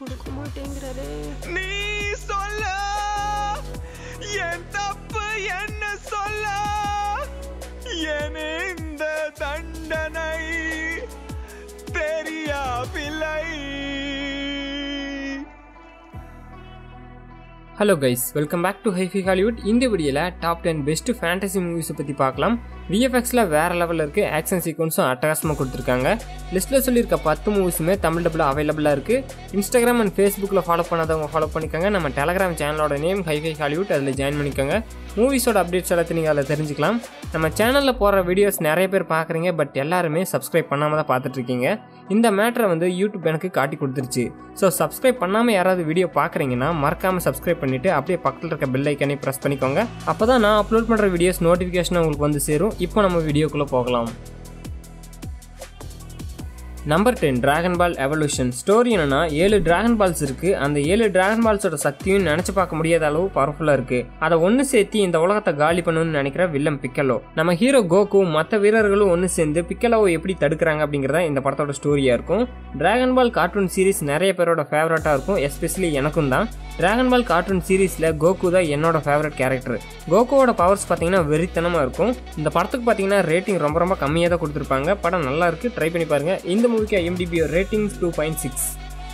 கொடுக்க மாட்டேங்கிறாரே நீ சொல்ல என் தப்பு என்ன சொல்ல என் இந்த தண்டனை தெரியவில்லை hello guys welcome back to hifi Hollywood இந்த வீடியோவில் டாப் டென் பெஸ்ட் ஃபேண்டசி மூவிஸை பற்றி பார்க்கலாம் விஎஃப்எக்ஸில் வேறு லெவலில் இருக்குது ஆக்ஷன் சீக்வன்ஸும் அட்டகாசமாக கொடுத்துருக்காங்க லிஸ்ட்டில் சொல்லியிருக்க பத்து மூவிஸுமே தமிழ் டபுள் அவைலபிளாக இருக்குது இன்ஸ்டாகிராம் அண்ட் ஃபேஸ்புக்கில் ஃபாலோ பண்ணாதவங்க ஃபாலோ பண்ணிக்கோங்க நம்ம டெலகிராம் சேனலோட நேம் ஹைஃபை ஹாலிவுட் அதில் ஜாயின் பண்ணிக்கோங்க மூவிஸோட அப்டேட்ஸ் எல்லாத்தையும் நீங்கள் அதில் தெரிஞ்சுக்கலாம் நம்ம சேனலில் போடுற வீடியோஸ் நிறைய பேர் பார்க்குறீங்க பட் எல்லாருமே சப்ஸ்கிரைப் பண்ணாமல் தான் பார்த்துட்ருக்கீங்க இந்த மேட்டரை வந்து யூடியூப் எனக்கு காட்டி கொடுத்துருச்சு ஸோ சப்ஸ்கிரைப் பண்ணாமல் யாராவது வீடியோ பார்க்குறீங்கன்னா மறக்காமல் சப்ஸ்கிரைப் பண்ணிவிட்டு அப்படியே பக்கத்தில் இருக்க பெல் ஐக்கனே ப்ரெஸ் பண்ணிக்கோங்க அப்போ தான் நான் அப்லோட் பண்ணுற வீடியோஸ் நோட்டிஃபிகேஷன் உங்களுக்கு வந்து சேரும் இப்போ நம்ம வீடியோக்குள்ளே போகலாம் number ten Dragon Ball Evolution story என்னன்னா ஏழு டிராகன் பால்ஸ் இருக்கு அந்த ஏழு டிராகன் பால்ஸோட சக்தியும் நினைச்சு பார்க்க முடியாத அளவு பவர்ஃபுல்லா இருக்கு அதை ஒன்று சேர்த்து இந்த உலகத்தை காலி பண்ணணும்னு நினைக்கிற வில்லம் பிக்கலோ நம்ம ஹீரோ கோகு மற்ற வீரர்களும் ஒன்று சேர்ந்து பிக்கலோவை எப்படி தடுக்கிறாங்க அப்படிங்கிறத இந்த படத்தோட ஸ்டோரியா இருக்கும் டிராகன் பால் கார்ட்டூன் சீரிஸ் நிறைய பேரோட ஃபேவரட்டா இருக்கும் எஸ்பெஷலி எனக்கும் தான் டிராகன் பால் கார்ட்டூன் சீரீஸில் கோகு தான் என்னோட ஃபேவரட் கேரக்டர் கோகுவோட பவர்ஸ் பார்த்தீங்கன்னா வெறித்தனமாக இருக்கும் இந்த படத்துக்கு பார்த்தீங்கன்னா ரேட்டிங் ரொம்ப ரொம்ப கம்மியாக தான் கொடுத்துருப்பாங்க படம் நல்லா இருக்கு ட்ரை பண்ணி பாருங்க இந்த மூவிக்கு IMDb rating two point six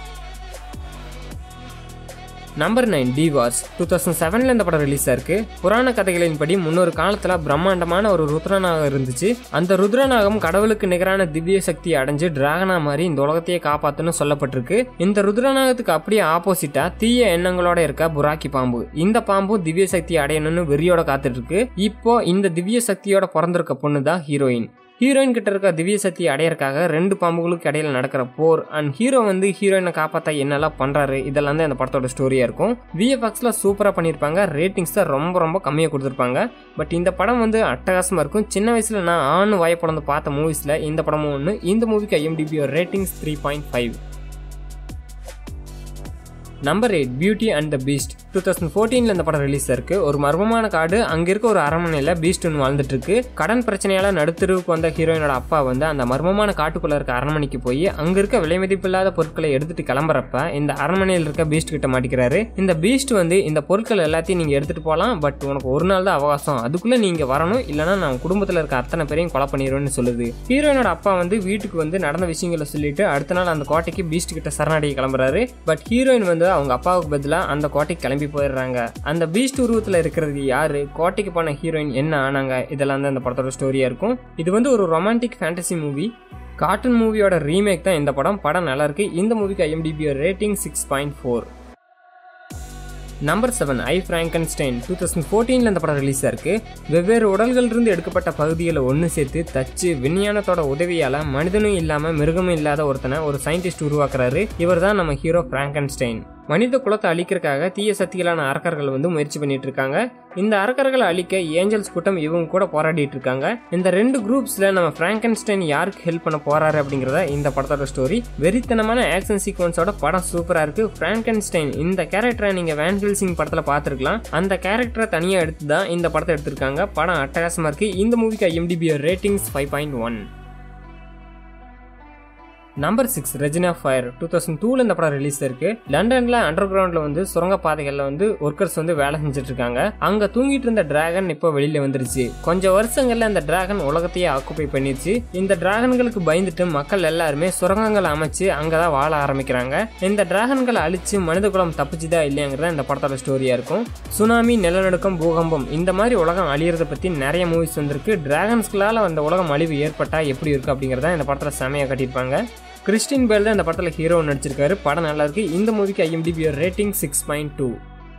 number nine D Wars two thousand செவனில் இந்த படம் ரிலீஸ் ஆயிருக்கு புராண கதைகளின்படி முன்னொரு காலத்தில் பிரம்மாண்டமான ஒரு ருத்ரநாகம் இருந்துச்சு அந்த ருத்ரநாகம் கடவுளுக்கு நிகரான திவ்ய சக்தி அடைஞ்சு டிராகனா மாதிரி இந்த உலகத்தையே காப்பாத்துன்னு சொல்லப்பட்டிருக்கு இந்த ருத்ரநாகத்துக்கு அப்படியே ஆப்போசிட்டா தீய எண்ணங்களோட இருக்க புராக்கி பாம்பு இந்த பாம்பும் திவ்ய சக்தி அடையணும்னு வெறியோட காத்துட்டு இருக்கு இப்போ இந்த திவ்ய சக்தியோட பிறந்திருக்க பொண்ணு தான் ஹீரோயின் ஹீரோயின் கிட்ட இருக்க திவ்ய சக்தி அடையறக்காக ரெண்டு பாம்புகளுக்கு இடையில நடக்கிற போர் அண்ட் ஹீரோ வந்து ஹீரோயினை காப்பாற்ற என்னெல்லாம் பண்றாரு இதெல்லாம் தான் இந்த படத்தோட ஸ்டோரியா இருக்கும் விஎஃப்எக்ஸ்ல சூப்பரா பண்ணியிருப்பாங்க ரேட்டிங்ஸ் தான் ரொம்ப ரொம்ப கம்மியாக கொடுத்துருப்பாங்க பட் இந்த படம் வந்து அட்டகாசமா இருக்கும் சின்ன வயசுல நான் ஆண் வாய்ப்படந்து பார்த்த மூவிஸ்ல இந்த படமும் ஒன்று இந்த மூவிக்கு IMDb ratings three point five number eight Beauty and the Beast two thousand ஃபோர்டீனில் இந்த படம் ரிலீஸ் இருக்கு ஒரு மர்மமான காடு அங்கே இருக்க ஒரு அரண்மனையில் பீஸ்ட் ஒன்று வாழ்ந்துட்டு இருக்கு கடன் பிரச்சனையால நடுத்தருவுக்கு வந்த ஹீரோயினோட அப்பா வந்து அந்த மர்மமான காட்டுக்குள்ள இருக்க அரண்மனைக்கு போய் அங்க இருக்க விலை மதிப்பில்லாத பொருட்களை எடுத்துட்டு கிளம்புறப்ப இந்த அரண்மனையில் இருக்க பீஸ்ட் கிட்ட மாட்டிக்கிறாரு இந்த பீஸ்ட் வந்து இந்த பொருட்கள் எல்லாத்தையும் நீங்க எடுத்துட்டு போகலாம் பட் உனக்கு ஒரு நாள் தான் அவகாசம் அதுக்குள்ள நீங்க வரணும் இல்லைன்னா நான் குடும்பத்தில் இருக்க அத்தனை பேரையும் கொலை பண்ணிடுவேன்னு சொல்லுது ஹீரோயினோட அப்பா வந்து வீட்டுக்கு வந்து நடந்த விஷயங்களை சொல்லிட்டு அடுத்த நாள் அந்த கோட்டைக்கு பீஸ்ட் கிட்ட சரணடைய கிளம்புறாரு பட் ஹீரோயின் வந்து அவங்க அப்பாவுக்கு பதிலாக அந்த கோட்டைக்கு கிளம்பி போயிடுறாங்க அந்த பீஸ்ட் உருவத்தில் இருக்கிறது யாரு கோட்டைக்கு போன ஹீரோயின் என்ன ஆனாங்க இதெல்லாம் தான் இந்த படத்தோட ஸ்டோரியா இருக்கும் இது வந்து ஒரு ரொமான்டிக் ஃபேண்டசி மூவி கார்ட்டூன் மூவியோட ரீமேக் தான் இந்த படம் படம் நல்லா இருக்கு இந்த மூவிக்கு IMDb rating six point four number seven I Frankenstein two thousand ஃபோர்டீனில் இந்த படம் ரிலீஸ் ஆயிருக்கு வெவ்வேறு உடல்களிலிருந்து எடுக்கப்பட்ட பகுதிகளை ஒன்று சேர்த்து தச்சு விஞ்ஞானத்தோட உதவியால் மனிதனும் இல்லாமல் மிருகமும் இல்லாத ஒருத்தனை ஒரு சயின்டிஸ்ட் உருவாக்குறாரு இவர் தான் நம்ம ஹீரோ ஃப்ராங்கன்ஸ்டைன் மனித குலத்தை அழிக்கிறதுக்காக தீய சக்திகளான அரக்கர்கள் வந்து முயற்சி பண்ணிட்டு இருக்காங்க இந்த அரக்கர்களை அழிக்க ஏஞ்சல்ஸ் கூட்டம் இவங்க கூட போராடிட்டு இருக்காங்க இந்த ரெண்டு குரூப்ஸ்ல நம்ம பிராங்கன்ஸ்டைன் யாருக்கு ஹெல்ப் பண்ண போறாரு அப்படிங்கறத இந்த படத்தோட ஸ்டோரி வெறித்தனமான ஆக்ஷன் சீக்வன்ஸோட படம் சூப்பரா இருக்கு பிராங்கன்ஸ்டைன் இந்த கேரக்டரை நீங்க வேன்ஹில் சிங் படத்துல பார்த்துருக்கலாம் அந்த கேரக்டரை தனியா எடுத்து தான் இந்த படத்தை எடுத்திருக்காங்க படம் அட்டகாசமா இருக்கு இந்த மூவிக்கு IMDb ratings five point one number six reign of fire two thousand டூல இந்த படம் ரிலீஸ் இருக்கு லண்டன்ல அண்டர் கிரவுண்ட்ல வந்து சுரங்க பாதைகள்ல வந்து ஒர்க்கர்ஸ் வந்து வேலை செஞ்சுட்டு இருக்காங்க அங்க தூங்கிட்டு இருந்த டிராகன் இப்போ வெளியில வந்துருச்சு கொஞ்சம் வருஷங்கள்ல அந்த டிராகன் உலகத்தையே ஆக்குப்பை பண்ணிருச்சு இந்த டிராகன்களுக்கு பயந்துட்டு மக்கள் எல்லாருமே சுரங்கங்களை அமைச்சு அங்கதான் வாழ ஆரம்பிக்கிறாங்க இந்த டிராகன்களை அழிச்சு மனித குலம் தப்பிச்சுதா இல்லையாங்கிறத இந்த படத்தோட ஸ்டோரியா இருக்கும் சுனாமி நிலநடுக்கம் பூகம்பம் இந்த மாதிரி உலகம் அழியறத பத்தி நிறைய மூவிஸ் வந்திருக்கு டிராகன்ஸ்களால அந்த உலகம் அழிவு ஏற்பட்டா எப்படி இருக்கு அப்படிங்கறத இந்த படத்துல செமையா கட்டியிருப்பாங்க கிறிஸ்டின் பேல் தான் இந்த படத்தில் ஹீரோ நடிச்சிருக்காரு படம் நல்லா இருக்கு இந்த மூவிக்கு IMDb rating six point two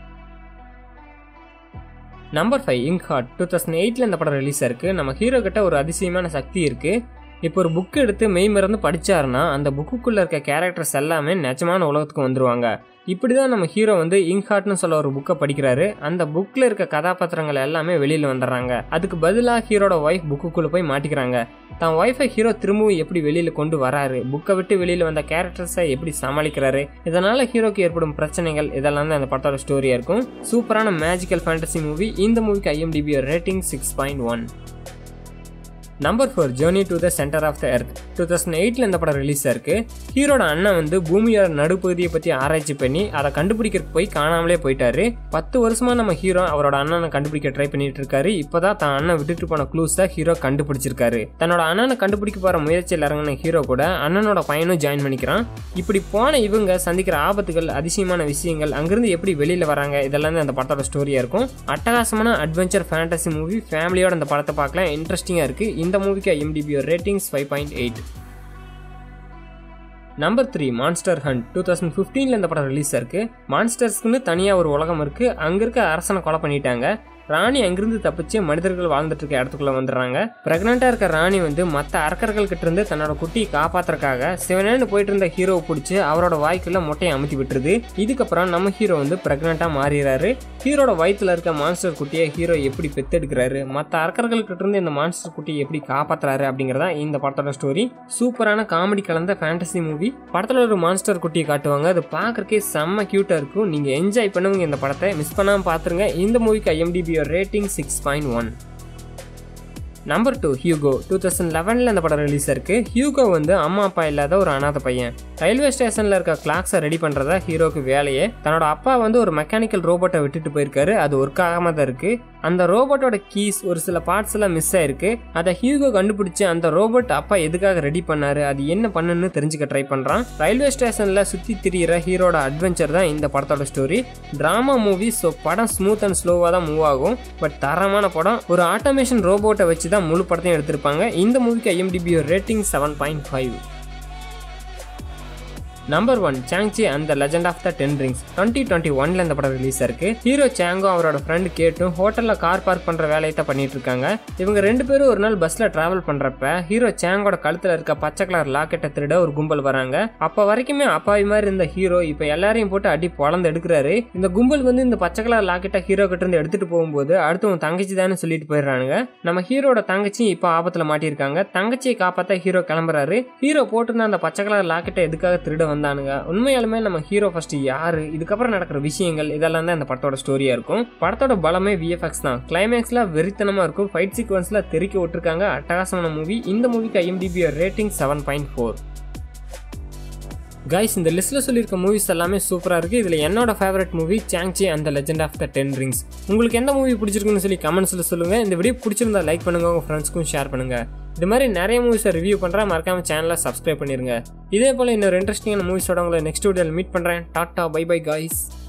number five Inkheart two thousand எயிட்டில் இந்த படம் ரிலீஸ் ஆயிருக்கு நம்ம ஹீரோ கிட்ட ஒரு அதிசயமான சக்தி இருக்கு இப்போ ஒரு புக் எடுத்து மெய் மறந்து படிச்சாருன்னா அந்த புக்குக்குள்ள இருக்க கேரக்டர்ஸ் எல்லாமே நிஜமான உலகத்துக்கு வந்துருவாங்க இப்படி தான் நம்ம ஹீரோ வந்து இங்க்ஹார்ட்னு சொல்ல ஒரு புக்கை படிக்கிறாரு அந்த புக்கில் இருக்க கதாபாத்திரங்கள் எல்லாமே வெளியில் வந்துடுறாங்க அதுக்கு பதிலாக ஹீரோட ஒய்ஃப் புக்குக்குள்ளே போய் மாட்டிக்கிறாங்க தான் ஒய்ஃபை ஹீரோ திரும்பவும் எப்படி வெளியில் கொண்டு வராரு புக்கை விட்டு வெளியில் வந்த கேரக்டர்ஸை எப்படி சமாளிக்கிறாரு இதனால் ஹீரோக்கு ஏற்படும் பிரச்சனைகள் இதெல்லாம் தான் அந்த படத்தோட ஸ்டோரியாக இருக்கும் சூப்பரான மேஜிக்கல் ஃபேண்டசி மூவி இந்த மூவிக்கு IMDb rating six point one number four Journey to the Center of the Earth two thousand எயிட்டில் இந்த படம் ரிலீஸ் ஆயிருக்கு ஹீரோட அண்ணன் வந்து பூமியோட நடுப்பகுதியை பற்றி ஆராய்ச்சி பண்ணி அதை கண்டுபிடிக்கிறதுக்கு போய் காணாமலே போயிட்டாரு பத்து வருஷமா நம்ம ஹீரோ அவரோட அண்ணனை கண்டுபிடிக்க ட்ரை பண்ணிட்டு இருக்காரு இப்போதான் தான் அண்ணன் விட்டுட்டு போன க்ளூஸை ஹீரோ கண்டுபிடிச்சிருக்காரு தன்னோட அண்ணனை கண்டுபிடிக்க போகிற முயற்சியில் இறங்கின ஹீரோ கூட அண்ணனோட பையனும் ஜாயின் பண்ணிக்கிறான் இப்படி போன இவங்க சந்திக்கிற ஆபத்துகள் அதிசயமான விஷயங்கள் அங்கிருந்து எப்படி வெளியில் வராங்க இதெல்லாம் தான் அந்த படத்தோட ஸ்டோரியாக இருக்கும் அட்டகாசமான அட்வென்ச்சர் ஃபேண்டசி மூவி ஃபேமிலியோட இந்த படத்தை பார்க்கலாம் இன்ட்ரெஸ்டிங்காக இருக்குது இந்த மூவிக்கு IMDb ratings five point eight number three Monster Hunt two thousand ஃபிஃப்டீனில் இந்த படம் ரிலீஸ் ஆயிருக்கு மான்ஸ்டர்ஸ்க்குன்னு தனியாக ஒரு உலகம் இருக்குது அங்கே இருக்க அரசனை கொலை பண்ணிட்டாங்க ராணி அங்கிருந்து தப்பிச்சு மனிதர்கள் வாழ்ந்துட்டு இருக்க இடத்துக்குள்ள வந்துடுறாங்க பிரெக்னெண்டா இருக்க ராணி வந்து மற்ற அரக்கர்கள் கிட்ட இருந்து தன்னோட குட்டியை காப்பாத்துறதுக்காக சிவனேன்னு போயிட்டு இருந்த ஹீரோவை பிடிச்சி அவரோட வாய்க்குள்ள முட்டையை அமுத்தி விட்டுருது இதுக்கப்புறம் நம்ம ஹீரோ வந்து பிரெக்னெண்டா மாறிடுறாரு ஹீரோட வயிற்றுல இருக்க மான்ஸ்டர் குட்டியை ஹீரோ எப்படி பெத்தெடுக்கிறாரு மற்ற அரக்கர்கள் கிட்ட இருந்து இந்த மான்ஸ்டர் குட்டியை எப்படி காப்பாத்துறாரு அப்படிங்கிறதா இந்த படத்தோட ஸ்டோரி சூப்பரான காமெடி கலந்த ஃபேண்டசி மூவி படத்துல ஒரு மான்ஸ்டர் குட்டியை காட்டுவாங்க அது பார்க்கறக்கே செம்ம கியூட்டா இருக்கும் நீங்க என்ஜாய் பண்ணுவீங்க இந்த படத்தை மிஸ் பண்ணாம பாத்துருங்க இந்த மூவிக்கு IMDb rating six point one number two Hugo two thousand லெவனில் இந்த படம் ரிலீஸ் இருக்கு ஹியூகோ வந்து அம்மா அப்பா இல்லாத ஒரு அனாத பையன் ரயில்வே ஸ்டேஷனில் இருக்க கிளாக்ஸை ரெடி பண்ணுறதா ஹீரோக்கு வேலையே தன்னோட அப்பா வந்து ஒரு மெக்கானிக்கல் ரோபோட்டை விட்டுட்டு போயிருக்காரு அது ஒர்க் ஆகாம தான் இருக்கு அந்த ரோபோட்டோட கீஸ் ஒரு சில பார்ட்ஸ் எல்லாம் மிஸ் ஆயிருக்கு அதை ஹியூகோ கண்டுபிடிச்சு அந்த ரோபோட் அப்பா எதுக்காக ரெடி பண்ணாரு அது என்ன பண்ணுன்னு தெரிஞ்சுக்க ட்ரை பண்ணுறான் ரயில்வே ஸ்டேஷனில் சுற்றி திரியிற ஹீரோட அட்வென்ச்சர் தான் இந்த படத்தோட ஸ்டோரி ட்ராமா மூவி ஸோ படம் ஸ்மூத் அண்ட் ஸ்லோவாக தான் மூவ் ஆகும் பட் தரமான படம் ஒரு ஆட்டோமேஷன் ரோபோட்டை வச்சு தான் முழு படத்தையும் எடுத்திருப்பாங்க இந்த மூவிக்கு IMDb rating seven point five number one Shang Chi and the Legend of the Ten Rings twenty twenty ஒன்ல இந்த படம் ரிலீஸ் இருக்கு ஹீரோ சாங்கோ அவரோட ஃப்ரெண்ட் கேட்டும் ஹோட்டல்ல கார் பார்க் பண்ற வேலையை தான் பண்ணிட்டு இருக்காங்க இவங்க ரெண்டு பேரும் ஒரு நாள் பஸ்ல டிராவல் பண்றப்ப ஹீரோ சாங்கோட கழுத்துல இருக்க பச்சை கலர் லாக்கெட்டை திருட ஒரு கும்பல் வராங்க அப்ப வரைக்குமே அப்பாவி மாதிரி இருந்த ஹீரோ இப்ப எல்லாரையும் போட்டு அடி பொழந்து எடுக்கிறாரு இந்த கும்பல் வந்து இந்த பச்சை கலர் லாக்கெட்டை ஹீரோ கிட்ட இருந்து எடுத்துட்டு போகும்போது அடுத்து உன் தங்கச்சி தானே சொல்லிட்டு போயிடுறானுங்க நம்ம ஹீரோட தங்கச்சி இப்ப ஆபத்துல மாட்டியிருக்காங்க தங்கச்சியை காப்பாத்த ஹீரோ கிளம்புறாரு ஹீரோ போட்டிருந்த அந்த பச்சை கலர் லாக்கெட்டை எதுக்காக திருட வந்தானுங்க உண்மையாலுமே நம்ம ஹீரோ ஃபர்ஸ்ட் யாரு இதுக்கப்புறம் நடக்கிற விஷயங்கள் இதெல்லாம் தான் இந்த படத்தோட ஸ்டோரியா இருக்கும் படத்தோட பலமே விஎஃப்எக்ஸ் தான் கிளைமேக்ஸ்ல வெறித்தனமா இருக்கும் ஃபைட் சீக்வன்ஸ்ல தெறிக்க விட்டுருக்காங்க அட்டகாசமான மூவி இந்த மூவிக்கு IMDb rating seven point four guys இந்த லிஸ்ட்டில் சொல்லியிருக்க மூவிஸ் எல்லாமே சூப்பராக இருக்குது இதில் என்னோட favourite movie Shang Chi and the Legend of the Ten Rings உங்களுக்கு எந்த மூவி பிடிச்சிருக்குன்னு சொல்லி கமெண்ட்ஸில் சொல்லுங்கள் இந்த வீடியோ பிடிச்சிருந்தா லைக் பண்ணுங்கள் உங்கள் ஃப்ரெண்ட்ஸ்க்கும் ஷேர் பண்ணுங்கள் இது மாதிரி நிறைய மூவிஸை ரிவ்யூ பண்ணுறேன் மறக்காம சேனலை சப்ஸ்கிரைப் பண்ணிருங்க இதே போல் இன்னொரு இன்ட்ரெஸ்டிங்கான மூவிஸோட உங்களை நெக்ஸ்ட் வீடியோவில் மீட் பண்ணுறேன் டாட்டா பை பை காய்ஸ்